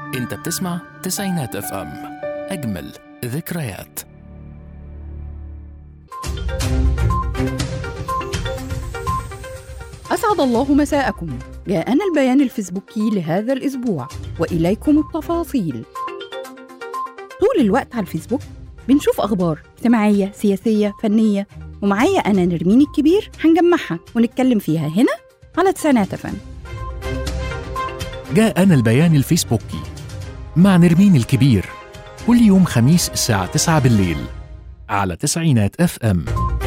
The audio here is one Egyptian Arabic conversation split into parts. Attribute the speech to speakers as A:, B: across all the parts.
A: انت بتسمع تسعينات اف ام اجمل ذكريات
B: أسعد الله مساءكم جاءنا البيان الفيسبوكي لهذا الأسبوع وإليكم التفاصيل طول الوقت على الفيسبوك بنشوف أخبار اجتماعية سياسية فنية ومعايا أنا نرمين الكبير هنجمعها ونتكلم فيها هنا على تسعينات فن
A: جاءنا البيان الفيسبوكي مع نرمين الكبير كل يوم خميس الساعة 9 بالليل على تسعينات اف ام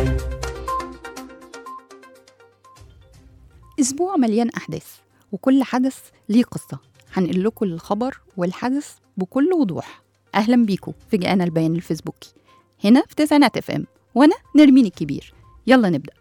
B: أسبوع مليان أحداث وكل حدث ليه قصة هنقل لكم الخبر والحدث بكل وضوح أهلا بيكم في جاءنا البيان الفيسبوكي هنا في تسعينات اف ام وأنا نرمين الكبير يلا نبدأ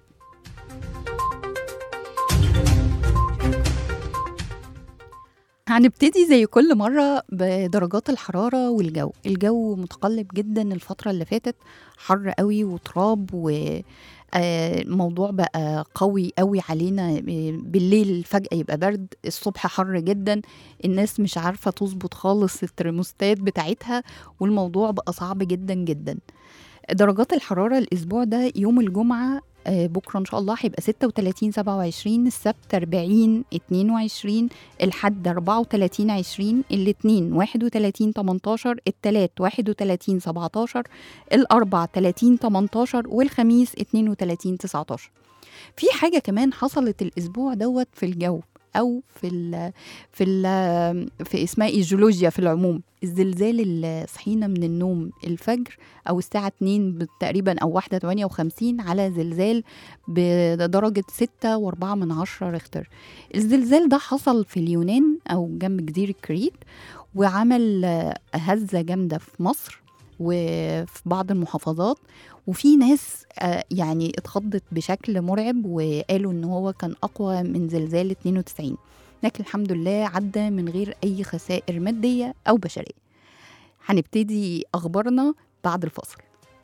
B: هنبتدي زي كل مرة بدرجات الحرارة والجو الجو متقلب جدا الفترة اللي فاتت حر قوي وتراب و آه، الموضوع بقى قوي قوي علينا آه، بالليل فجأة يبقى برد الصبح حر جدا الناس مش عارفة تظبط خالص الترموستات بتاعتها والموضوع بقى صعب جدا جدا درجات الحرارة الأسبوع ده يوم الجمعة آه، بكرة إن شاء الله هيبقى 36 27 السبت 40 22 الحد 34 20 الاثنين 31 18 التلات 31 17 الأربع 30 18 والخميس 32 19 في حاجة كمان حصلت الأسبوع دوت في الجو أو في ال في ال في اسمها إيه الجيولوجيا في العموم الزلزال اللي صحينا من النوم الفجر أو الساعة 2 تقريبا أو واحدة 58 على زلزال بدرجة 6 و4 من عشرة ريختر الزلزال ده حصل في اليونان أو جنب جزيرة كريت وعمل آه، هزة جامدة في مصر وفي بعض المحافظات وفي ناس آه، يعني اتخضت بشكل مرعب وقالوا ان هو كان اقوى من زلزال 92 لكن الحمد لله عدى من غير اي خسائر ماديه او بشريه هنبتدي اخبارنا بعد الفاصل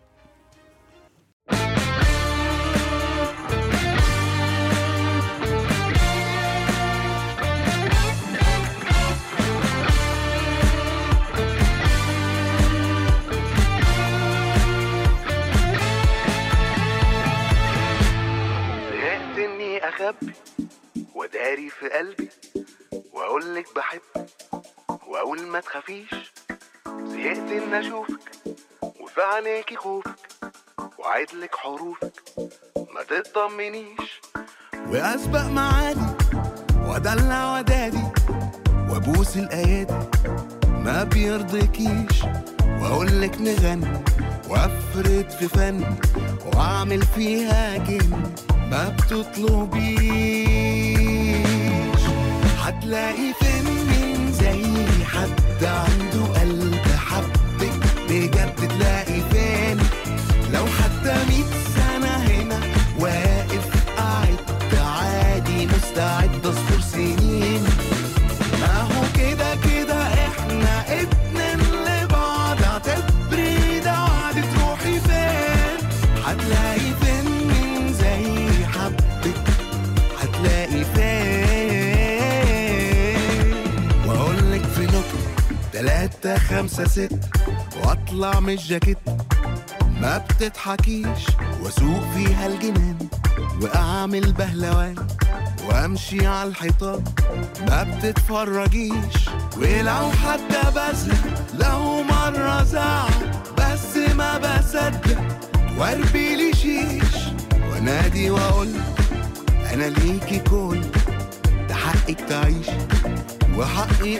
C: زهقت اني اخبي وداري في قلبي واقولك بحبك واقول ما تخافيش زهقت ان اشوفك وفي عينيكي خوفك وعدلك حروفك ما تطمنيش واسبق معادي وادلع ودادي وابوس الايادي ما بيرضيكيش واقولك نغني وافرد في فن واعمل فيها جن ما بتطلبيش هتلاقي فين من زي حد عنده قلب حبك بجد تلاقي فين لو حتى مية سنة هنا واقف قاعد عادي مستعد اصبر سنين ما هو كده كده احنا اتنين لبعض اعتبري ده وعد تروحي فين هتلاقي فين من زي حبك هتلاقي فين واقولك في نكتة تلاتة خمسة ستة واطلع من الجاكيت ما بتضحكيش واسوق فيها الجنان واعمل بهلوان وامشي على الحيطان ما بتتفرجيش ولو حتى بزهق لو مرة زعل بس ما بصدق واربي لي شيش وانادي واقول انا ليكي كل ده حقك تعيش وحقي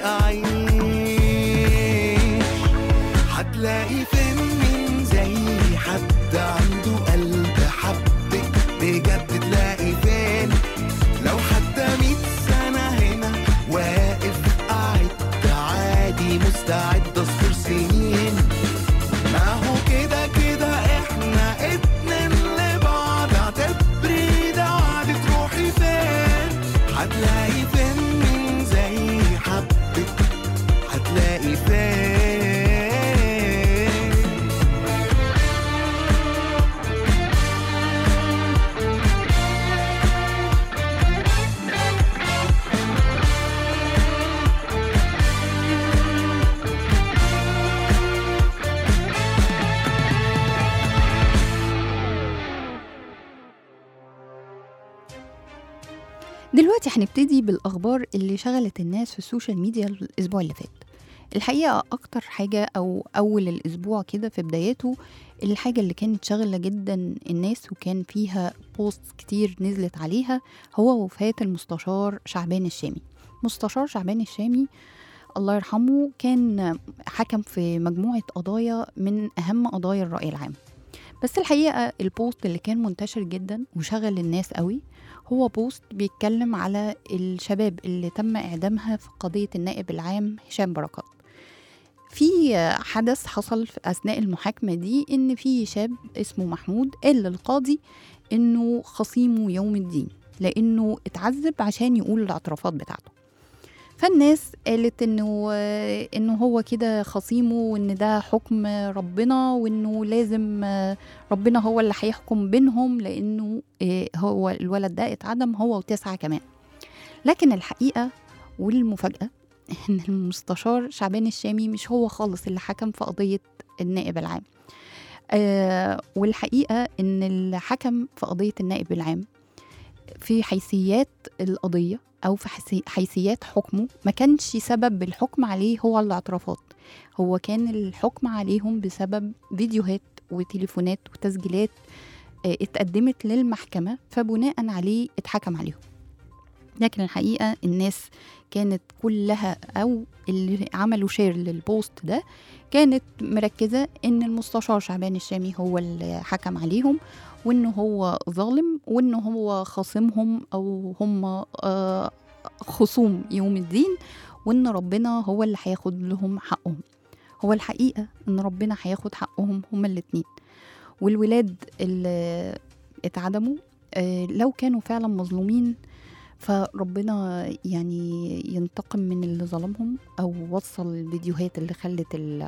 C: اعيش هتلاقي فين من زي حد عنده قلب حبك بجد تلاقي فين لو حتى مية سنة هنا واقف قاعد عادي مستعد اصبر سنين ما هو كده كده احنا اتنين لبعض اعتبري ده وعد تروحي فين هتلاقي فين من زي حبك هتلاقي فين
B: دلوقتي هنبتدي بالأخبار اللي شغلت الناس في السوشيال ميديا الأسبوع اللي فات الحقيقة أكتر حاجة أو أول الأسبوع كده في بداياته الحاجة اللي كانت شاغلة جدا الناس وكان فيها بوست كتير نزلت عليها هو وفاة المستشار شعبان الشامي مستشار شعبان الشامي الله يرحمه كان حكم في مجموعة قضايا من أهم قضايا الرأي العام بس الحقيقة البوست اللي كان منتشر جدا وشغل الناس قوي هو بوست بيتكلم على الشباب اللي تم إعدامها في قضية النائب العام هشام بركات في حدث حصل في أثناء المحاكمة دي إن في شاب اسمه محمود قال للقاضي إنه خصيمه يوم الدين لأنه اتعذب عشان يقول الاعترافات بتاعته فالناس قالت انه انه هو كده خصيمه وان ده حكم ربنا وانه لازم ربنا هو اللي هيحكم بينهم لانه هو الولد ده اتعدم هو وتسعه كمان لكن الحقيقه والمفاجاه ان المستشار شعبان الشامي مش هو خالص اللي حكم في قضيه النائب العام آه والحقيقه ان اللي حكم في قضيه النائب العام في حيثيات القضيه او في حيثيات حكمه ما كانش سبب الحكم عليه هو الاعترافات هو كان الحكم عليهم بسبب فيديوهات وتليفونات وتسجيلات اتقدمت للمحكمه فبناء عليه اتحكم عليهم لكن الحقيقه الناس كانت كلها او اللي عملوا شير للبوست ده كانت مركزه ان المستشار شعبان الشامي هو اللي حكم عليهم وانه هو ظالم وانه هو خاصمهم او هم خصوم يوم الدين وان ربنا هو اللي هياخد لهم حقهم هو الحقيقه ان ربنا هياخد حقهم هما الاتنين والولاد اللي اتعدموا لو كانوا فعلا مظلومين فربنا يعني ينتقم من اللي ظلمهم او وصل الفيديوهات اللي خلت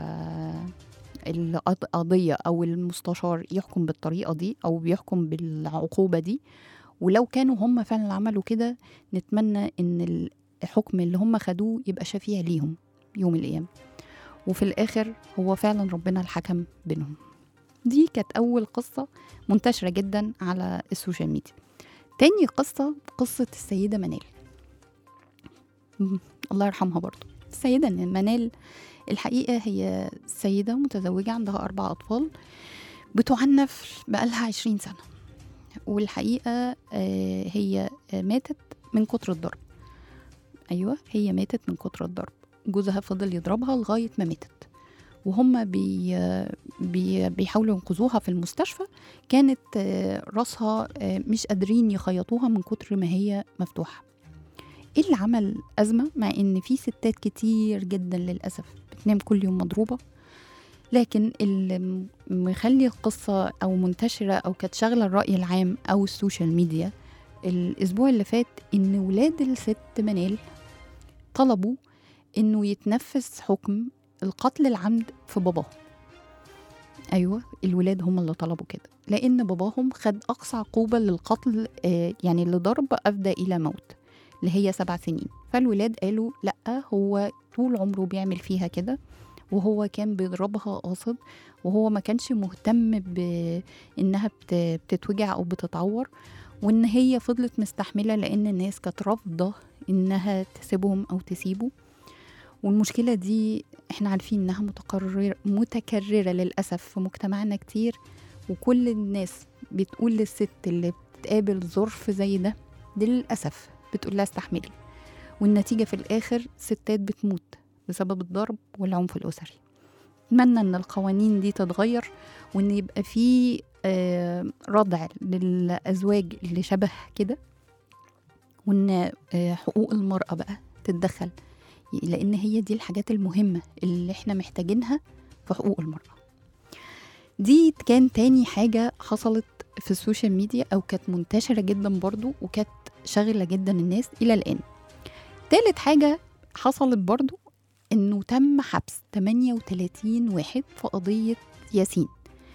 B: القضية أو المستشار يحكم بالطريقة دي أو بيحكم بالعقوبة دي ولو كانوا هم فعلا عملوا كده نتمنى إن الحكم اللي هم خدوه يبقى شفيع ليهم يوم القيامة وفي الآخر هو فعلا ربنا الحكم بينهم دي كانت أول قصة منتشرة جدا على السوشيال ميديا تاني قصة قصة السيدة منال الله يرحمها برضو السيدة منال الحقيقة هي سيدة متزوجة عندها أربع أطفال بتعنف بقالها عشرين سنة والحقيقة هي ماتت من كتر الضرب أيوة هي ماتت من كتر الضرب جوزها فضل يضربها لغاية ما ماتت وهم بي بي بيحاولوا ينقذوها في المستشفى كانت راسها مش قادرين يخيطوها من كتر ما هي مفتوحة ايه اللي عمل أزمة مع إن في ستات كتير جدا للأسف بتنام كل يوم مضروبة لكن اللي مخلي القصة أو منتشرة أو كانت شغلة الرأي العام أو السوشيال ميديا الأسبوع اللي فات إن ولاد الست منال طلبوا إنه يتنفذ حكم القتل العمد في باباهم أيوة الولاد هم اللي طلبوا كده لأن باباهم خد أقصى عقوبة للقتل آه يعني لضرب أفدى إلى موت اللي هي سبع سنين فالولاد قالوا لأ هو طول عمره بيعمل فيها كده وهو كان بيضربها قاصد وهو ما كانش مهتم بإنها بتتوجع أو بتتعور وإن هي فضلت مستحملة لأن الناس كانت رافضة إنها تسيبهم أو تسيبه والمشكلة دي احنا عارفين انها متكررة متكررة للأسف في مجتمعنا كتير وكل الناس بتقول للست اللي بتقابل ظرف زي ده دي للأسف بتقول لها استحملي والنتيجة في الآخر ستات بتموت بسبب الضرب والعنف الأسري أتمنى إن القوانين دي تتغير وإن يبقى في آه ردع للأزواج اللي شبه كده وإن آه حقوق المرأة بقى تتدخل لان هي دي الحاجات المهمه اللي احنا محتاجينها في حقوق المراه دي كان تاني حاجه حصلت في السوشيال ميديا او كانت منتشره جدا برضو وكانت شاغله جدا الناس الى الان تالت حاجه حصلت برضو انه تم حبس 38 واحد في قضيه ياسين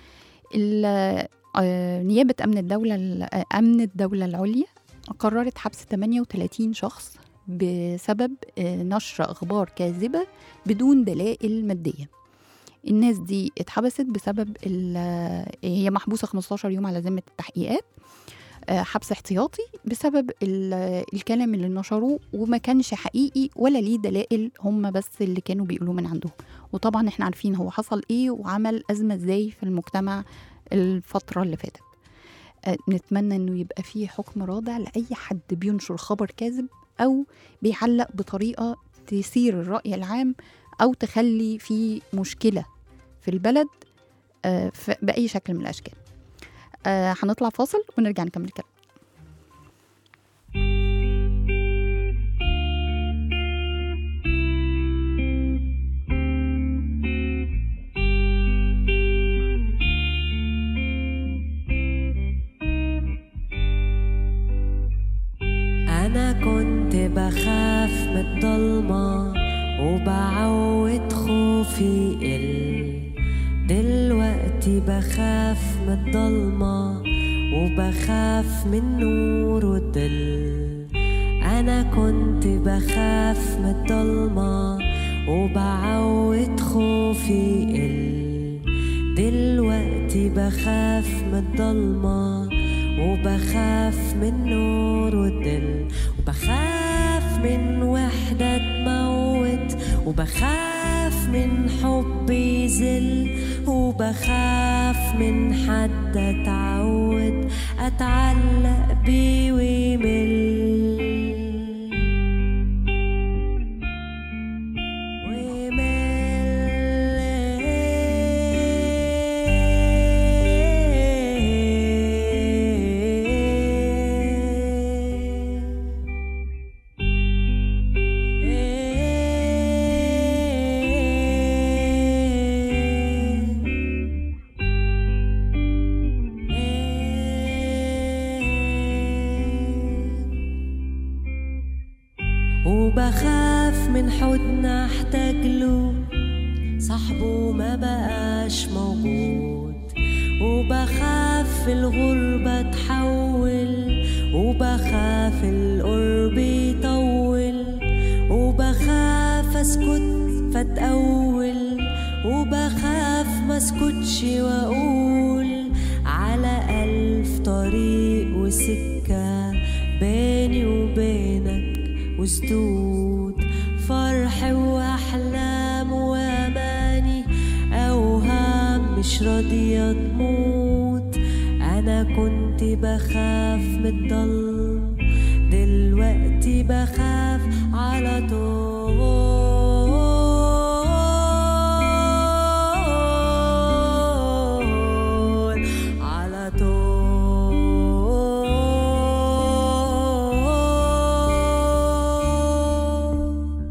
B: نيابه امن الدوله امن الدوله العليا قررت حبس 38 شخص بسبب نشر أخبار كاذبة بدون دلائل مادية الناس دي اتحبست بسبب هي محبوسة 15 يوم على ذمة التحقيقات آه، حبس احتياطي بسبب ال- الكلام اللي نشروه وما كانش حقيقي ولا ليه دلائل هم بس اللي كانوا بيقولوه من عندهم وطبعا احنا عارفين هو حصل ايه وعمل ازمه ازاي في المجتمع الفتره اللي فاتت آه، نتمنى انه يبقى فيه حكم رادع لاي حد بينشر خبر كاذب او بيعلق بطريقه تثير الراي العام او تخلي في مشكله في البلد آه، ف- باي شكل من الاشكال آه، هنطلع فاصل ونرجع نكمل الكلام
D: أنا كنت بخاف من الضلمة وبعود خوفي يقل دلوقتي بخاف من الضلمة وبخاف من نور وضل أنا كنت بخاف من الضلمة وبعود خوفي يقل دلوقتي بخاف من الضلمة وبخاف من نور وضل وبخاف من وحدة تموت وبخاف من حب يزل وبخاف من حد اتعود اتعلق بيه ويمل وبخاف من حضن احتاج له صاحبه ما بقاش موجود وبخاف في الغربة تحول وبخاف القرب يطول وبخاف اسكت فتأول وبخاف ما اسكتش واقول على ألف طريق وسكة بيني وبينك وسدود فرح واحلام واماني اوهام مش راضيه تموت انا كنت بخاف من الضل دلوقتي بخاف على طول على طول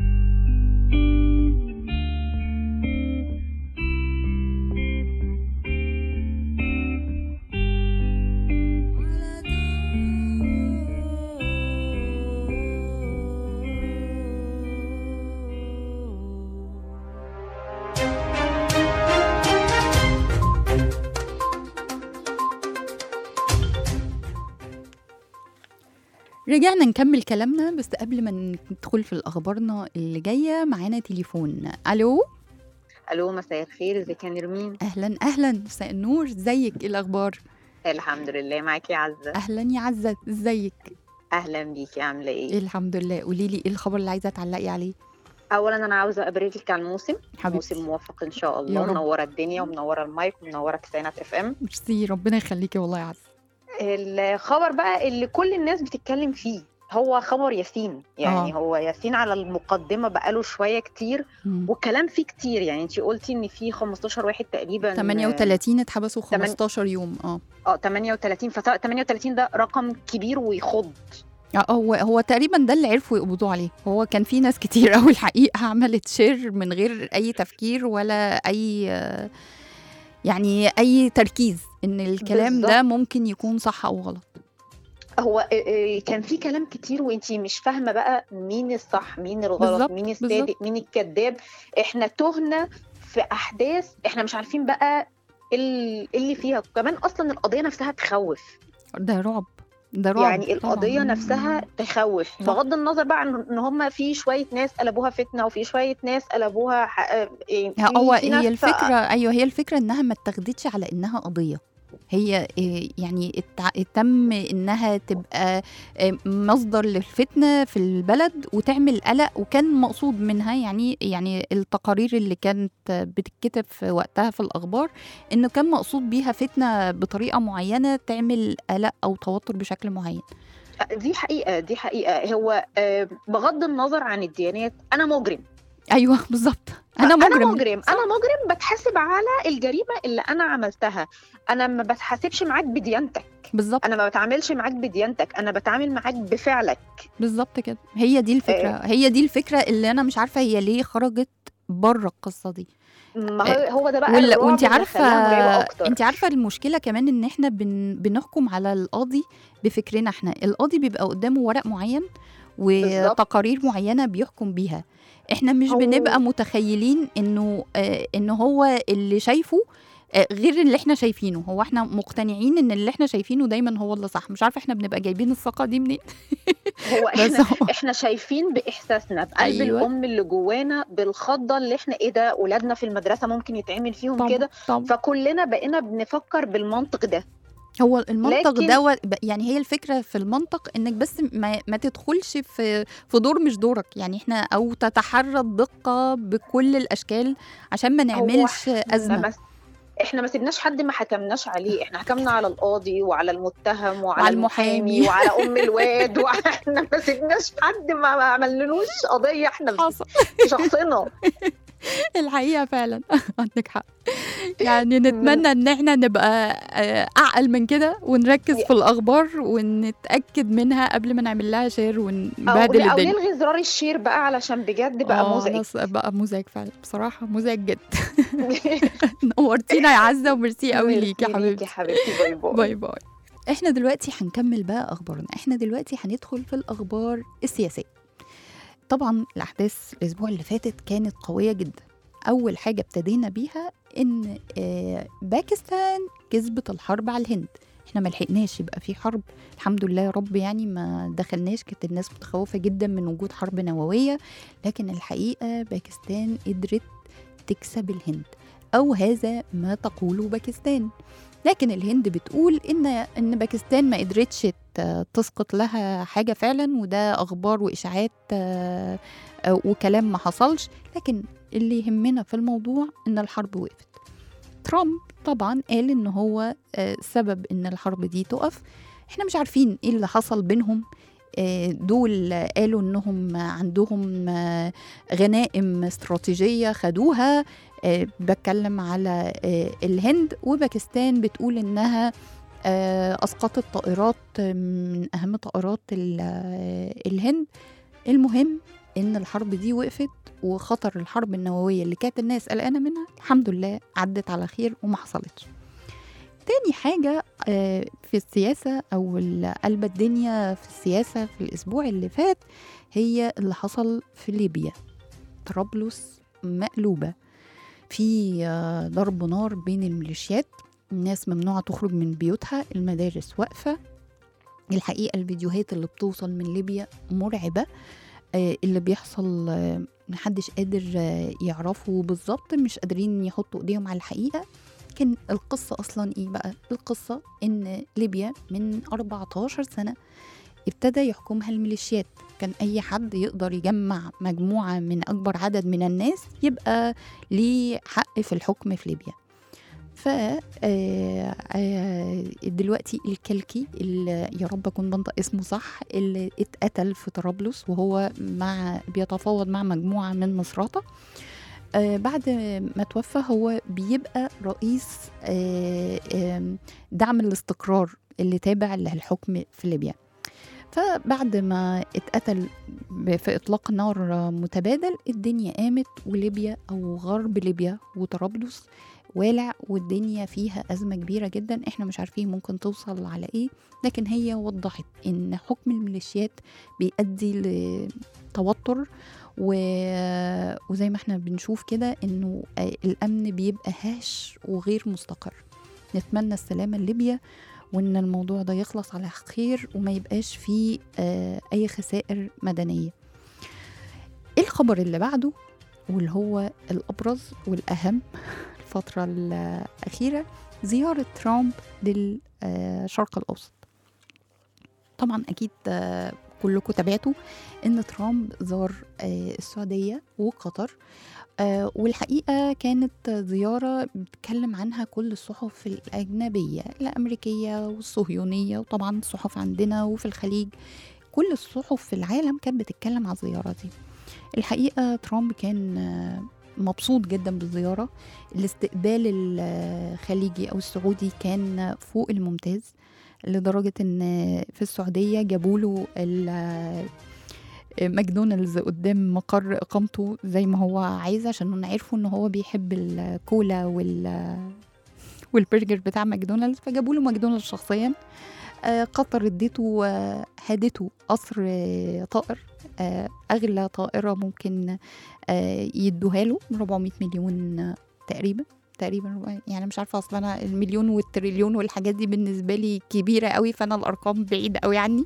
B: رجعنا نكمل كلامنا بس قبل ما ندخل في الاخبارنا اللي جايه معانا تليفون الو
E: الو مساء الخير ازيك يا نرمين
B: اهلا اهلا مساء النور ازيك ايه الاخبار
E: الحمد لله معاكي يا عزه
B: اهلا يا عزه ازيك
E: اهلا بيكي عامله ايه
B: الحمد لله قولي لي ايه الخبر اللي عايزه تعلقي عليه
E: اولا انا عاوزه ابارك لك على الموسم
B: حبيبتي
E: موسم موفق ان شاء
B: يا
E: الله
B: رب.
E: منوره الدنيا ومنوره المايك ومنوره كسانات اف ام
B: ميرسي ربنا يخليكي والله يا عزه
E: الخبر بقى اللي كل الناس بتتكلم فيه هو خبر ياسين يعني
B: آه.
E: هو ياسين على المقدمه بقاله شويه كتير
B: مم.
E: والكلام فيه كتير يعني انت قلتي ان في 15 واحد تقريبا
B: 38 اتحبسوا
E: تمن-
B: 15 يوم اه
E: اه 38 ف 38 ده رقم كبير ويخض
B: آه، هو هو تقريبا ده اللي عرفوا يقبضوا عليه هو كان في ناس كتير قوي الحقيقه عملت شير من غير اي تفكير ولا اي آه، يعني اي تركيز ان الكلام ده
E: بالظبط.
B: ممكن يكون صح او غلط
E: هو إيه إيه كان في كلام كتير وانتي مش فاهمه بقى مين الصح مين الغلط
B: بالظبط،
E: مين
B: بالظبط.
E: الصادق مين الكذاب احنا تهنا في احداث احنا مش عارفين بقى ال- اللي فيها كمان اصلا القضيه نفسها تخوف
B: ده رعب ده رعب
E: يعني
B: طبعاً.
E: القضيه نفسها تخوف
B: صح.
E: بغض النظر بقى عن ان هم في شويه ناس قلبوها فتنه وفي شويه ناس قلبوها ح... إيه، في-
B: هو
E: في ناس
B: هي الفكره ايوه هي الفكره انها ما اتاخدتش على انها قضيه هي آه، يعني اتع- تم انها تبقى آه، مصدر للفتنه في البلد وتعمل قلق وكان مقصود منها يعني يعني التقارير اللي كانت بتتكتب في وقتها في الاخبار انه كان مقصود بيها فتنه بطريقه معينه تعمل قلق او توتر بشكل معين
E: دي حقيقه دي حقيقه هو آه، بغض النظر عن الديانات انا مجرم
B: ايوه بالظبط انا
E: انا
B: مجرم
E: مجرم انا مجرم بتحاسب على الجريمه اللي انا عملتها انا ما بتحاسبش معاك بديانتك
B: بالظبط
E: انا ما بتعاملش معاك بديانتك انا بتعامل معاك بفعلك
B: بالظبط كده هي دي الفكره هي دي الفكره اللي انا مش عارفه هي ليه خرجت بره القصه دي
E: ما هو هو ده بقى
B: ولا
E: الرعب
B: وانت
E: اللي
B: عارفه
E: خلاها مرعبة أكتر.
B: انت عارفه المشكله كمان ان احنا بن بنحكم على القاضي بفكرنا احنا القاضي بيبقى قدامه ورق معين
E: بالظبط.
B: وتقارير معينه بيحكم بيها احنا مش
E: هو-
B: بنبقى متخيلين انه آه ان هو اللي شايفه آه، غير اللي احنا شايفينه هو احنا مقتنعين ان اللي احنا شايفينه دايما هو اللي صح مش عارفه احنا بنبقى جايبين الثقه دي منين
E: هو
B: بس
E: احنا
B: هو
E: احنا شايفين باحساسنا بقلب
B: أيوة.
E: أيوة. الام اللي جوانا بالخضه اللي احنا ايه ده اولادنا في المدرسه ممكن يتعمل فيهم
B: طبعا
E: كده
B: طبعا
E: فكلنا بقينا بنفكر بالمنطق ده
B: هو المنطق
E: لكن-
B: دوت يعني هي الفكره في المنطق انك بس ما, ما تدخلش في في دور مش دورك يعني احنا او تتحرى الدقه بكل الاشكال عشان ما نعملش
E: إحنا
B: ازمه
E: ما احنا ما سيبناش حد ما حكمناش عليه احنا حكمنا على القاضي وعلى المتهم وعلى,
B: وعلى
E: المحامي
B: المحامي.
E: وعلى ام الواد واحنا ما سيبناش حد ما ما عملنالوش قضيه احنا
B: حصل
E: في شخصنا
B: الحقيقه فعلا عندك حق يعني نتمنى ان احنا نبقى آه، اعقل من كده ونركز في الاخبار ونتاكد منها قبل ما نعمل لها شير
E: او
B: ونبهدل
E: او
B: الدنيا
E: نلغي زرار الشير بقى علشان بجد بقى
B: آه،
E: مزعج
B: نص- بقى مزعج فعلا بصراحه مزعج جدا نورتينا يا عزه وميرسي قوي ليك يا
E: ميرسي
B: حبيبتي
E: يا حبيبتي باي باي
B: باي باي احنا دلوقتي هنكمل بقى اخبارنا احنا دلوقتي هندخل في الاخبار السياسيه طبعا الاحداث الاسبوع اللي فاتت كانت قويه جدا اول حاجه ابتدينا بيها ان آه، باكستان كسبت الحرب على الهند احنا ما لحقناش يبقى في حرب الحمد لله يا رب يعني ما دخلناش كانت الناس متخوفه جدا من وجود حرب نوويه لكن الحقيقه باكستان قدرت تكسب الهند او هذا ما تقوله باكستان لكن الهند بتقول ان ان باكستان ما قدرتش ت- تسقط لها حاجه فعلا وده اخبار واشاعات آه، آه، وكلام ما حصلش لكن اللي يهمنا في الموضوع ان الحرب وقفت ترامب طبعا قال ان هو آه، سبب ان الحرب دي تقف احنا مش عارفين ايه اللي حصل بينهم آه، دول قالوا انهم عندهم آه، غنائم استراتيجيه خدوها آه، بتكلم على آه، الهند وباكستان بتقول انها آه، اسقطت طائرات من اهم طائرات ال- آه، الهند المهم ان الحرب دي وقفت وخطر الحرب النوويه اللي كانت الناس قلقانه منها الحمد لله عدت على خير وما حصلتش تاني حاجة آه، في السياسة أو ال- قلب الدنيا في السياسة في الأسبوع اللي فات هي اللي حصل في ليبيا طرابلس مقلوبة في آه، ضرب نار بين الميليشيات الناس ممنوعة تخرج من بيوتها المدارس واقفة الحقيقة الفيديوهات اللي بتوصل من ليبيا مرعبة آه، اللي بيحصل آه، محدش قادر آه، يعرفه بالظبط مش قادرين يحطوا ايديهم على الحقيقة كان القصة أصلا إيه بقى؟ القصة إن ليبيا من 14 سنة ابتدى يحكمها الميليشيات كان أي حد يقدر يجمع مجموعة من أكبر عدد من الناس يبقى ليه حق في الحكم في ليبيا ف آه، آه، دلوقتي الكلكي اللي يا رب اكون بنطق اسمه صح اللي اتقتل في طرابلس وهو مع بيتفاوض مع مجموعه من مصراته آه، بعد ما توفى هو بيبقى رئيس آه، آم، دعم الاستقرار اللي تابع للحكم في ليبيا فبعد ما اتقتل ب- في اطلاق نار متبادل الدنيا قامت وليبيا او غرب ليبيا وطرابلس والع والدنيا فيها أزمة كبيرة جدا احنا مش عارفين ممكن توصل على ايه لكن هي وضحت ان حكم الميليشيات بيؤدي لتوتر و... وزي ما احنا بنشوف كده انه آه، الامن بيبقى هاش وغير مستقر نتمنى السلامة لليبيا وان الموضوع ده يخلص على خير وما يبقاش فيه آه، اي خسائر مدنية ايه الخبر اللي بعده واللي هو الابرز والاهم الفترة الأخيرة زيارة ترامب للشرق الأوسط طبعا أكيد آه، كلكم تابعتوا إن ترامب زار آه، السعودية وقطر آه، والحقيقة كانت زيارة بتتكلم عنها كل الصحف الأجنبية الأمريكية والصهيونية وطبعا الصحف عندنا وفي الخليج كل الصحف في العالم كانت بتتكلم على الزيارة دي الحقيقة ترامب كان آه، مبسوط جدا بالزيارة الاستقبال الخليجي أو السعودي كان فوق الممتاز لدرجة إن في السعودية جابوا له ال- ماكدونالدز قدام مقر إقامته زي ما هو عايز عشان هم عرفوا إن هو بيحب الكولا وال والبرجر بتاع ماكدونالدز فجابوا له ماكدونالدز شخصيا آه، قطر اديته آه، هدته قصر آه، طائر آه، اغلى طائره ممكن آه، يدوها له 400 مليون آه، تقريبا تقريبا يعني مش عارفه اصلا انا المليون والتريليون والحاجات دي بالنسبه لي كبيره قوي فانا الارقام بعيده قوي عني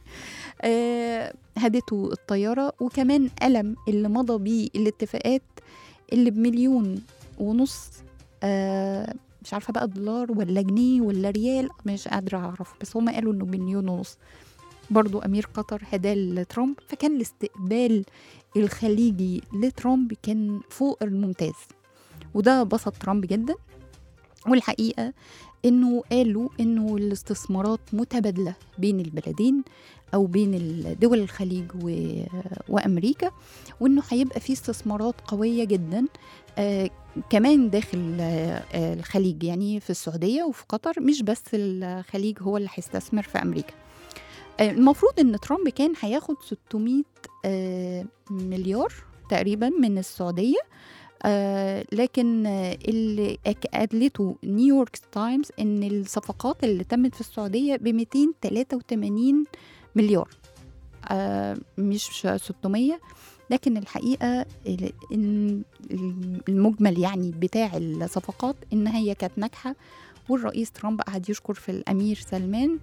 B: آه، هدته الطياره وكمان قلم اللي مضى بيه الاتفاقات اللي بمليون ونص آه، مش عارفه بقى دولار ولا جنيه ولا ريال مش قادره اعرف بس هما قالوا انه مليون ونص برضو امير قطر هداه لترامب فكان الاستقبال الخليجي لترامب كان فوق الممتاز وده بسط ترامب جدا والحقيقه انه قالوا انه الاستثمارات متبادله بين البلدين او بين دول الخليج و... وامريكا وانه هيبقى في استثمارات قويه جدا آه كمان داخل آه آه، الخليج يعني في السعوديه وفي قطر مش بس الخليج هو اللي هيستثمر في امريكا آه، المفروض ان ترامب كان هياخد 600 آه، مليار تقريبا من السعوديه آه لكن آه، اللي أك- قالته نيويورك تايمز ان الصفقات اللي تمت في السعوديه ب 283 مليار آه مش 600 لكن الحقيقه ال- إن المجمل يعني بتاع الصفقات ان هي كانت ناجحه والرئيس ترامب قعد يشكر في الامير سلمان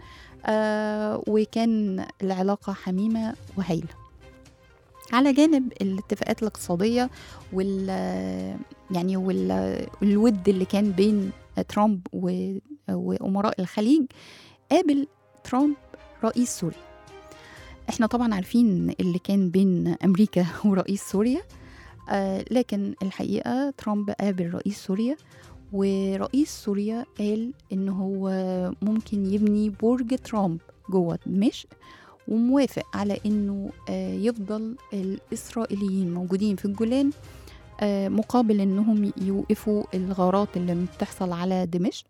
B: آه وكان العلاقه حميمه وهايله على جانب الاتفاقات الاقتصاديه وال يعني وال- والود اللي كان بين ترامب و- وامراء الخليج قابل ترامب رئيس سوريا احنا طبعا عارفين اللي كان بين امريكا ورئيس سوريا آه لكن الحقيقه ترامب قابل رئيس سوريا ورئيس سوريا قال ان هو ممكن يبني برج ترامب جوه دمشق وموافق على انه آه، يفضل الاسرائيليين موجودين في الجولان آه، مقابل انهم يوقفوا الغارات اللي بتحصل على دمشق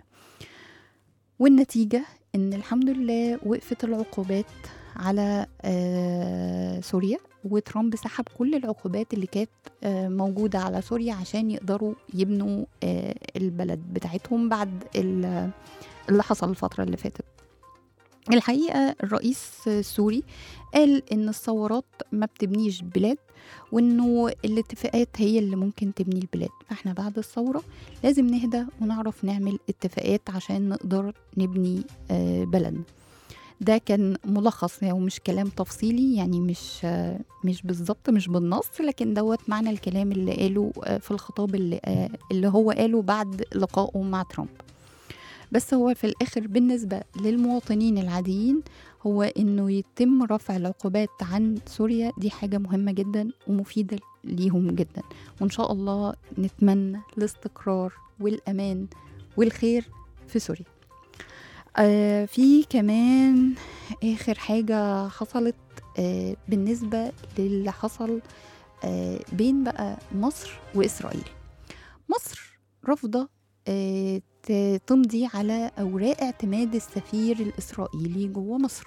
B: والنتيجه ان الحمد لله وقفت العقوبات على آه، سوريا وترامب سحب كل العقوبات اللي كانت آه، موجوده على سوريا عشان يقدروا يبنوا آه، البلد بتاعتهم بعد ال- اللي حصل الفتره اللي فاتت الحقيقه الرئيس السوري قال ان الثورات ما بتبنيش بلاد وانه الاتفاقات هي اللي ممكن تبني البلاد فاحنا بعد الثوره لازم نهدى ونعرف نعمل اتفاقات عشان نقدر نبني آه، بلدنا ده كان ملخص يعني ومش كلام تفصيلي يعني مش آه، مش بالظبط مش بالنص لكن دوت معنى الكلام اللي قاله آه، في الخطاب اللي آه، اللي هو قاله بعد لقائه مع ترامب بس هو في الآخر بالنسبة للمواطنين العاديين هو إنه يتم رفع العقوبات عن سوريا دي حاجة مهمة جدا ومفيدة ليهم جدا وإن شاء الله نتمنى الاستقرار والأمان والخير في سوريا آه في كمان آخر حاجة حصلت آه بالنسبة للي حصل آه بين بقى مصر وإسرائيل مصر رافضة آه ت- تمضي على أوراق اعتماد السفير الإسرائيلي جوه مصر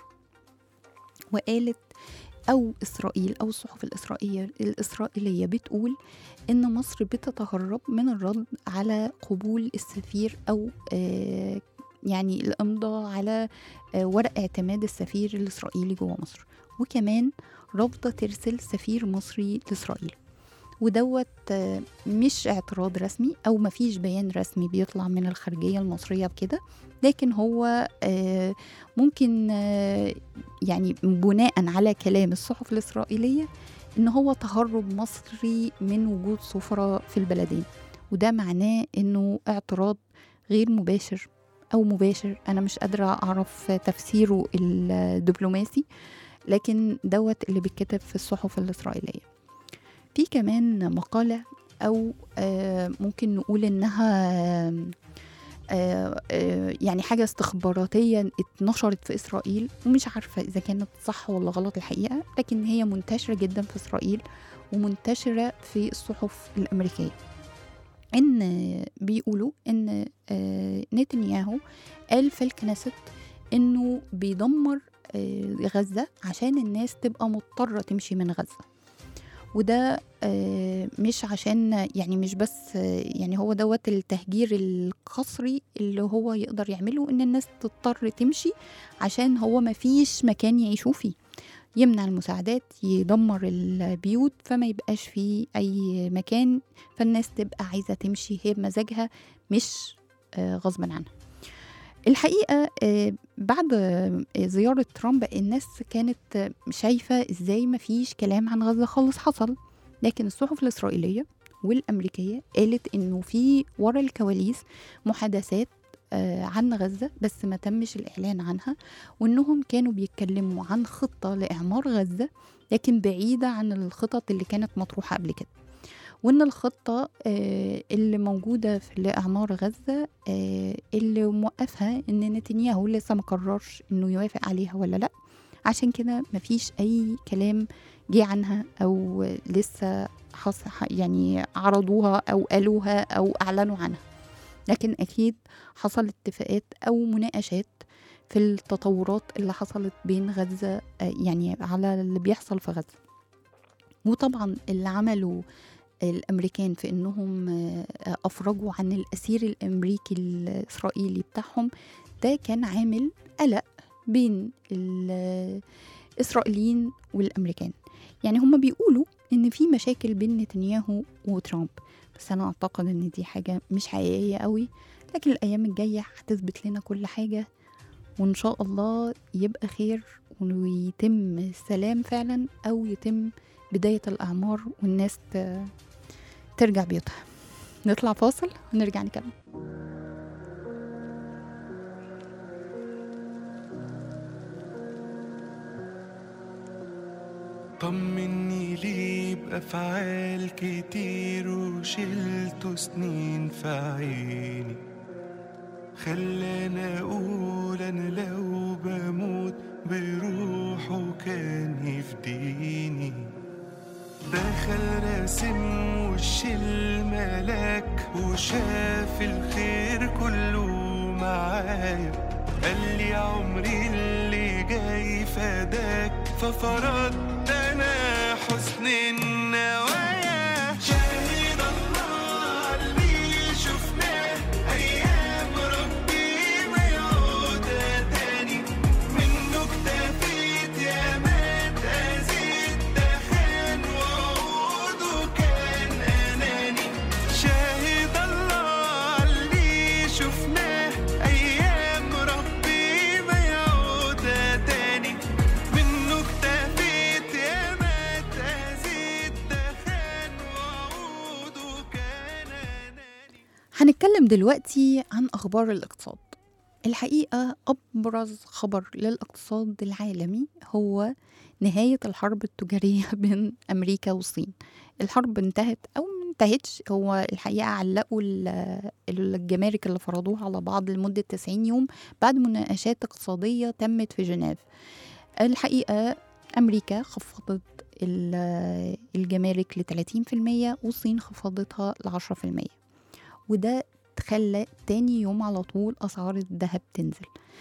B: وقالت أو إسرائيل أو الصحف الإسرائيلية الإسرائيلية بتقول إن مصر بتتهرب من الرد على قبول السفير أو آه يعني الإمضاء على آه ورق اعتماد السفير الإسرائيلي جوه مصر وكمان رافضة ترسل سفير مصري لإسرائيل ودوت آه، مش اعتراض رسمي او مفيش بيان رسمي بيطلع من الخارجيه المصريه بكده لكن هو آه، ممكن آه، يعني بناء على كلام الصحف الاسرائيليه ان هو تهرب مصري من وجود سفراء في البلدين وده معناه انه اعتراض غير مباشر أو مباشر أنا مش قادرة أعرف تفسيره الدبلوماسي لكن دوت اللي بيتكتب في الصحف الإسرائيلية في كمان مقالة أو آه، ممكن نقول إنها آه، آه، يعني حاجة استخباراتية اتنشرت في إسرائيل ومش عارفة إذا كانت صح ولا غلط الحقيقة لكن هي منتشرة جدا في إسرائيل ومنتشرة في الصحف الأمريكية إن بيقولوا إن آه، نتنياهو قال في الكنيست إنه بيدمر آه، غزة عشان الناس تبقى مضطرة تمشي من غزة وده آه، مش عشان يعني مش بس آه، يعني هو دوت التهجير القسري اللي هو يقدر يعمله ان الناس تضطر تمشي عشان هو ما فيش مكان يعيشوا فيه يمنع المساعدات يدمر البيوت فما يبقاش فيه اي مكان فالناس تبقى عايزه تمشي هي بمزاجها مش آه، غصبا عنها الحقيقه آه، بعد آه، زياره ترامب الناس كانت آه، شايفه ازاي ما فيش كلام عن غزه خالص حصل لكن الصحف الاسرائيليه والامريكيه قالت انه في ورا الكواليس محادثات آه، عن غزه بس ما تمش الاعلان عنها وانهم كانوا بيتكلموا عن خطه لاعمار غزه لكن بعيده عن الخطط اللي كانت مطروحه قبل كده وان الخطه آه، اللي موجوده في لاعمار غزه آه، اللي موقفها ان نتنياهو لسه ما قررش انه يوافق عليها ولا لا عشان كده مفيش اي كلام جه عنها او لسه حص يعني عرضوها او قالوها او اعلنوا عنها لكن اكيد حصل اتفاقات او مناقشات في التطورات اللي حصلت بين غزه آه، يعني على اللي بيحصل في غزه وطبعا اللي عملوا الامريكان في انهم آه، افرجوا عن الاسير الامريكي الاسرائيلي بتاعهم ده كان عامل قلق بين الاسرائيليين والامريكان يعني هم بيقولوا ان في مشاكل بين نتنياهو وترامب بس انا اعتقد ان دي حاجه مش حقيقيه قوي لكن الايام الجايه هتثبت لنا كل حاجه وان شاء الله يبقى خير ويتم السلام فعلا او يتم بدايه الاعمار والناس ت- ترجع بيوتها نطلع فاصل ونرجع نكمل
C: طمني ليه بأفعال كتير وشلته سنين في عيني خلاني أقول أنا لو بموت بروحه كان يفديني دخل راسم وش الملاك وشاف الخير كله معايا قال لي عمري اللي جاي فداك ففرضت انا حسن النوايا شاهد الله اللي شفناه ايام ربي ما يعودها تاني منه اكتفيت يا ما اتأذيت دخان وعوده كان اناني شاهد الله اللي شفناه ايام ربي ما يعودها تاني منه اكتفيت يا ما اتأذيت دخان وعوده كان اناني
B: هنتكلم دلوقتي عن أخبار الاقتصاد الحقيقة أبرز خبر للاقتصاد العالمي هو نهاية الحرب التجارية بين أمريكا والصين الحرب انتهت أو ما انتهتش هو الحقيقة علقوا ال- الجمارك اللي فرضوها على بعض لمدة 90 يوم بعد مناقشات اقتصادية تمت في جنيف الحقيقة أمريكا خفضت ال- الجمارك ل 30% والصين خفضتها ل 10% وده خلى تاني يوم على طول أسعار الذهب تنزل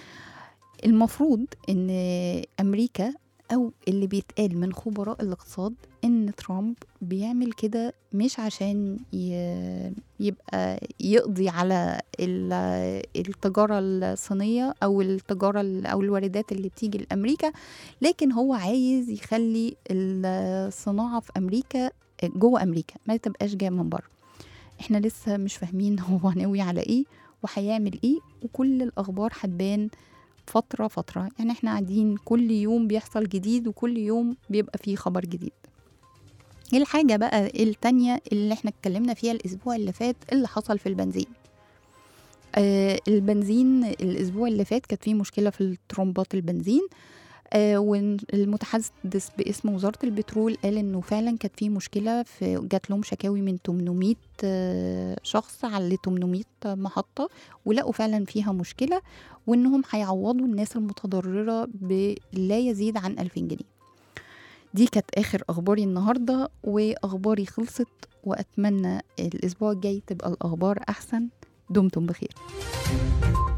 B: المفروض إن أمريكا أو اللي بيتقال من خبراء الاقتصاد إن ترامب بيعمل كده مش عشان ي- يبقى يقضي على ال- التجارة الصينية أو التجارة ال- أو الواردات اللي بتيجي لأمريكا لكن هو عايز يخلي الصناعة في أمريكا جوه أمريكا ما تبقاش جاية من بره احنا لسه مش فاهمين هو ناوي على ايه وهيعمل ايه وكل الاخبار هتبان فترة فترة يعني احنا قاعدين كل يوم بيحصل جديد وكل يوم بيبقى فيه خبر جديد الحاجة بقى التانية اللي احنا اتكلمنا فيها الأسبوع اللي فات اللي حصل في البنزين آه البنزين الاسبوع اللي فات كانت فيه مشكله في الترمبات البنزين آه والمتحدث باسم وزاره البترول قال انه فعلا كانت فيه مشكله في جات لهم شكاوي من 800 آه شخص على 800 محطه ولقوا فعلا فيها مشكله وانهم هيعوضوا الناس المتضرره بلا يزيد عن 2000 جنيه دي كانت اخر اخباري النهارده واخباري خلصت واتمنى الاسبوع الجاي تبقى الاخبار احسن دمتم بخير